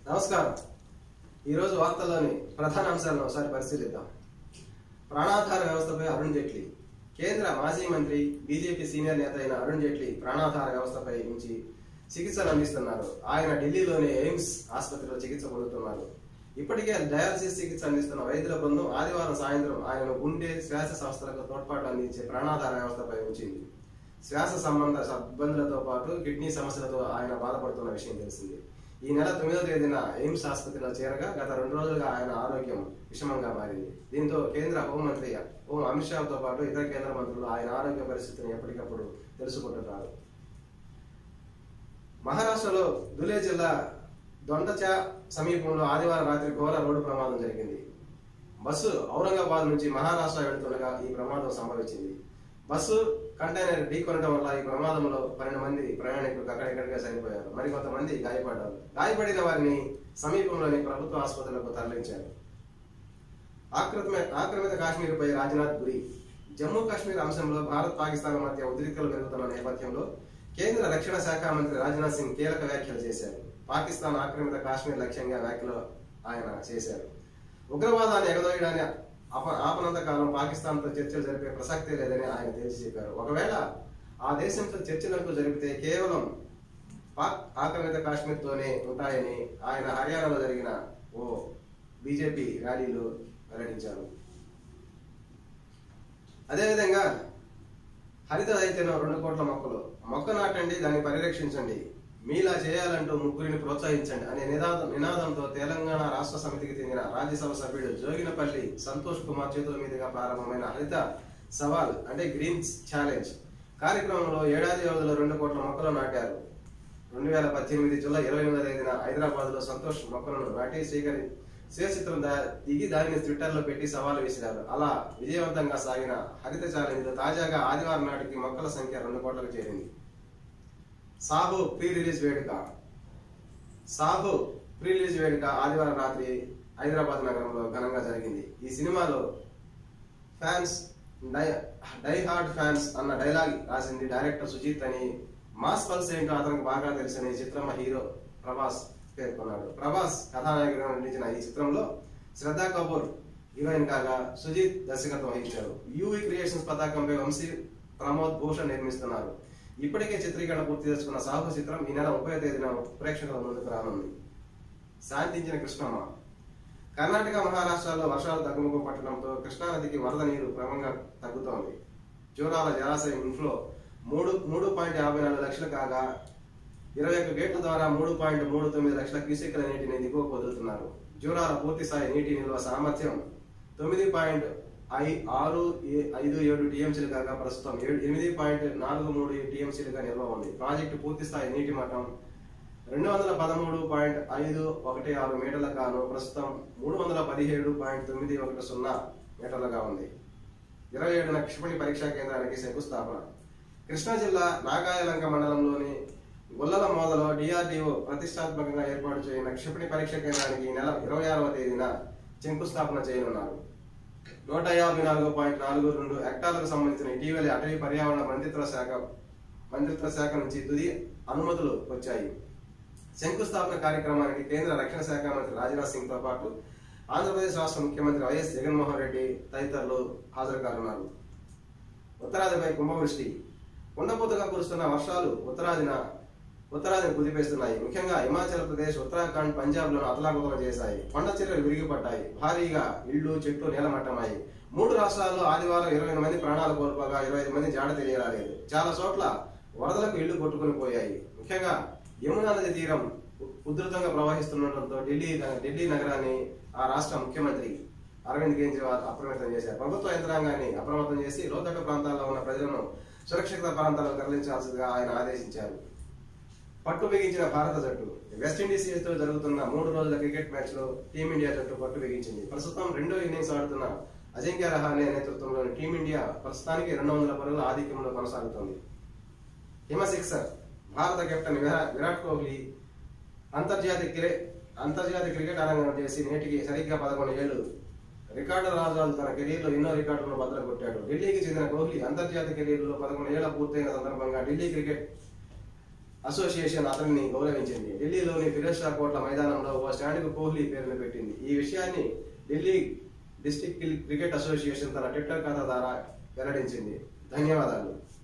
నమస్కారం ఈరోజు వార్తల్లోని ప్రధాన అంశాలను ఒకసారి పరిశీలిద్దాం ప్రాణాధార వ్యవస్థపై అరుణ్ జైట్లీ కేంద్ర మాజీ మంత్రి బీజేపీ సీనియర్ నేత అయిన అరుణ్ జైట్లీ ప్రాణాధార వ్యవస్థపై నుంచి చికిత్సలు అందిస్తున్నారు ఆయన ఢిల్లీలోని ఎయిమ్స్ ఆసుపత్రిలో చికిత్స పొందుతున్నారు ఇప్పటికే డయాలసిస్ చికిత్స అందిస్తున్న వైద్యుల బృందం ఆదివారం సాయంత్రం ఆయనను గుండె శ్వాస సంస్థలకు తోడ్పాటు అందించే ప్రాణాధార వ్యవస్థపై ఉంచింది శ్వాస సంబంధ ఇబ్బందులతో పాటు కిడ్నీ సమస్యలతో ఆయన బాధపడుతున్న విషయం తెలిసింది ఈ నెల తొమ్మిదవ తేదీన ఎయిమ్స్ ఆసుపత్రిలో చేరగా గత రెండు రోజులుగా ఆయన ఆరోగ్యం విషమంగా మారింది దీంతో కేంద్ర హోంమంత్రి హోం అమిత్ షాతో పాటు ఇతర కేంద్ర మంత్రులు ఆయన ఆరోగ్య పరిస్థితిని ఎప్పటికప్పుడు తెలుసుకుంటున్నారు మహారాష్ట్రలో ధులే జిల్లా దొండచా సమీపంలో ఆదివారం రాత్రి ఘోర రోడ్డు ప్రమాదం జరిగింది బస్సు ఔరంగాబాద్ నుంచి మహారాష్ట్ర వెళుతుండగా ఈ ప్రమాదం సంభవించింది బస్సు కంటైనర్ ఢీకొనడం వల్ల ఈ ప్రమాదంలో పన్నెండు మంది ప్రయాణికులు అక్కడిక్కడిగా చనిపోయారు మరికొంతమంది గాయపడ్డారు గాయపడిన వారిని సమీపంలోని ప్రభుత్వ ఆసుపత్రులకు తరలించారు ఆక్రమిత ఆక్రమిత కాశ్మీర్పై రాజ్నాథ్ గురి జమ్మూ కాశ్మీర్ అంశంలో భారత్ పాకిస్తాన్ మధ్య ఉద్రిక్తలు పెరుగుతున్న నేపథ్యంలో కేంద్ర రక్షణ శాఖ మంత్రి రాజ్నాథ్ సింగ్ కీలక వ్యాఖ్యలు చేశారు పాకిస్తాన్ ఆక్రమిత కాశ్మీర్ లక్ష్యంగా వ్యాఖ్యలు ఆయన చేశారు ఉగ్రవాదాన్ని ఎగదోయడాన్ని ఆప ఆపనంత కాలం పాకిస్తాన్తో చర్చలు జరిపే ప్రసక్తే లేదని ఆయన తేల్చి చెప్పారు ఒకవేళ ఆ దేశంతో చర్చలకు జరిపితే కేవలం పాక్ ఆక్రమిత కాశ్మీర్తోనే ఉంటాయని ఆయన హర్యానాలో జరిగిన ఓ బీజేపీ ర్యాలీలో వెల్లడించారు అదేవిధంగా హరిత దైత్యం రెండు కోట్ల మొక్కలు మొక్క నాటండి దాన్ని పరిరక్షించండి మీలా చేయాలంటూ ముగ్గురిని ప్రోత్సహించండి అనే నినాదం నినాదంతో తెలంగాణ రాష్ట్ర సమితికి చెందిన రాజ్యసభ సభ్యుడు జోగినపల్లి సంతోష్ కుమార్ చేతుల మీదుగా ప్రారంభమైన హరిత సవాల్ అంటే గ్రీన్స్ ఛాలెంజ్ కార్యక్రమంలో ఏడాది వ్యవధిలో రెండు కోట్ల మొక్కలు నాటారు రెండు వేల పద్దెనిమిది జూలై ఇరవై ఎనిమిది తేదీన హైదరాబాద్ లో సంతోష్ మొక్కలను నాటి స్వీకరి చిత్రం దిగి దానిని ట్విట్టర్ లో పెట్టి సవాలు విసిరారు అలా విజయవంతంగా సాగిన హరిత ఛాలెంజ్ లో తాజాగా ఆదివారం నాటికి మొక్కల సంఖ్య రెండు కోట్లకు చేరింది సాహు ప్రీ రిలీజ్ వేడుక సాహు ప్రీ రిలీజ్ వేడుక ఆదివారం రాత్రి హైదరాబాద్ నగరంలో ఘనంగా జరిగింది ఈ సినిమాలో fans die die hard fans అన్న డైలాగ్ రాసింది డైరెక్టర్ సుజిత్ అని మాస్ పల్స్ ఏంటో అతనికి బాగా తెలిసిన ఈ చిత్రం హీరో ప్రభాస్ పేర్కొన్నాడు ప్రభాస్ కథానాయకుడిగా నటించిన ఈ చిత్రంలో శ్రద్ధా కపూర్ హీరోయిన్ కాగా సుజిత్ దర్శకత్వం వహించారు యూవి క్రియేషన్స్ పతాకంపై వంశీ ప్రమోద్ భూషణ్ నిర్మిస్తున్నారు ఇప్పటికే చిత్రీకరణ పూర్తి చేసుకున్న సాహు చిత్రం ఈ నెల ముప్పై తేదీన ప్రేక్షకుల ముందుకు రానుంది శాంతించిన కృష్ణమ్మ కర్ణాటక మహారాష్ట్రలో వర్షాలు తగ్గుముఖం పట్టడంతో కృష్ణానదికి వరద నీరు క్రమంగా తగ్గుతోంది జూరాల జలాశయం ఇన్ఫ్లో మూడు మూడు పాయింట్ యాభై నాలుగు లక్షలు కాగా ఇరవై ఒక్క గేట్ల ద్వారా మూడు పాయింట్ మూడు తొమ్మిది లక్షల క్యూసెక్ల నీటిని దిగువకు వదులుతున్నారు జూరాల పూర్తి స్థాయి నీటి నిల్వ సామర్థ్యం తొమ్మిది పాయింట్ ఐ ఆరు ఏ- ఐదు ఏడు టీఎంసీలు కాగా ప్రస్తుతం ఏడు ఎనిమిది పాయింట్ నాలుగు మూడు టీఎంసీలుగా నిల్వ ఉంది ప్రాజెక్టు పూర్తి స్థాయి నీటి మట్టం రెండు వందల పదమూడు పాయింట్ ఐదు ఒకటి ఆరు మీటర్ల గాను ప్రస్తుతం మూడు వందల పదిహేడు పాయింట్ తొమ్మిది ఒకటి సున్నా మీటర్లుగా ఉంది ఇరవై ఏడున క్షిపణి పరీక్షా కేంద్రానికి శంకుస్థాపన కృష్ణా జిల్లా నాగాయలంక మండలంలోని గొల్లల మోదలో డిఆర్డీఓ ప్రతిష్టాత్మకంగా ఏర్పాటు చేయన క్షిపణి పరీక్షా కేంద్రానికి ఈ నెల ఇరవై ఆరవ తేదీన శంకుస్థాపన చేయనున్నారు నూట యాభై నాలుగు పాయింట్ నాలుగు రెండు హెక్టార్లకు సంబంధించిన ఇటీవలి అటవీ పర్యావరణ మంత్రిత్వ శాఖ మంత్రిత్వ శాఖ నుంచి తుది అనుమతులు వచ్చాయి శంకుస్థాపన కార్యక్రమానికి కేంద్ర రక్షణ శాఖ మంత్రి రాజ్నాథ్ సింగ్ తో పాటు ఆంధ్రప్రదేశ్ రాష్ట్ర ముఖ్యమంత్రి వైఎస్ జగన్మోహన్ రెడ్డి తదితరులు హాజరు కానున్నారు ఉత్తరాదిపై కుంభవృష్టి కుండపోతగా కురుస్తున్న వర్షాలు ఉత్తరాదిన ఉత్తరాదిని కుదిపేస్తున్నాయి ముఖ్యంగా హిమాచల్ ప్రదేశ్ ఉత్తరాఖండ్ పంజాబ్ లను అతలాకుతలం చేశాయి కొండ చర్యలు విరిగిపడ్డాయి భారీగా ఇళ్లు చెట్లు నేలమట్టమయ్యాయి మూడు రాష్ట్రాల్లో ఆదివారం ఇరవై మంది ప్రాణాలు కోల్పోగా ఇరవై ఐదు మంది జాడ తెలియరాలేదు చాలా చోట్ల వరదలకు ఇళ్లు కొట్టుకుని పోయాయి ముఖ్యంగా యమునా నది తీరం ఉ- ఉధృతంగా ప్రవహిస్తుండటంతో ఢిల్లీ ఢిల్లీ నగరాన్ని ఆ రాష్ట్ర ముఖ్యమంత్రి అరవింద్ కేజ్రీవాల్ అప్రమత్తం చేశారు ప్రభుత్వ యంత్రాంగాన్ని అప్రమత్తం చేసి లోతట్టు ప్రాంతాల్లో ఉన్న ప్రజలను సురక్షిత ప్రాంతాలకు తరలించాల్సిందిగా ఆయన ఆదేశించారు పట్టు బిగించిన భారత జట్టు వెస్టిండీస్ తో జరుగుతున్న మూడు రోజుల క్రికెట్ మ్యాచ్ లో టీమిండియా జట్టు పట్టు బిగించింది ప్రస్తుతం రెండో ఇన్నింగ్స్ ఆడుతున్న అజింక్య రహానే నేతృత్వంలోని టీమిండియా ప్రస్తుతానికి రెండు వందల పరుగుల ఆధిక్యంలో కొనసాగుతోంది హిమ సిక్సర్ భారత కెప్టెన్ విరా- విరాట్ కోహ్లీ అంతర్జాతీయ క్రి అంతర్జాతీయ క్రికెట్ అరంగం చేసి నేటికి సరిగ్గా పదకొండు ఏళ్లు రికార్డు రాజాలు తన కెరీర్లో ఎన్నో రికార్డులను బద్దలు కొట్టాడు ఢిల్లీకి చెందిన కోహ్లీ అంతర్జాతీయ కెరీర్లో పదకొండు ఏళ్ల పూర్తయిన సందర్భంగా ఢిల్లీ క్రికెట్ అసోసియేషన్ అతనిని గౌరవించింది ఢిల్లీలోని ఫిరోజ్ షా కోట్ల మైదానంలో ఓ స్టాండ్కు కోహ్లీ పేరును పెట్టింది ఈ విషయాన్ని ఢిల్లీ డిస్ట్రిక్ట్ క్రికెట్ అసోసియేషన్ తన ట్విట్టర్ ఖాతా ద్వారా వెల్లడించింది ధన్యవాదాలు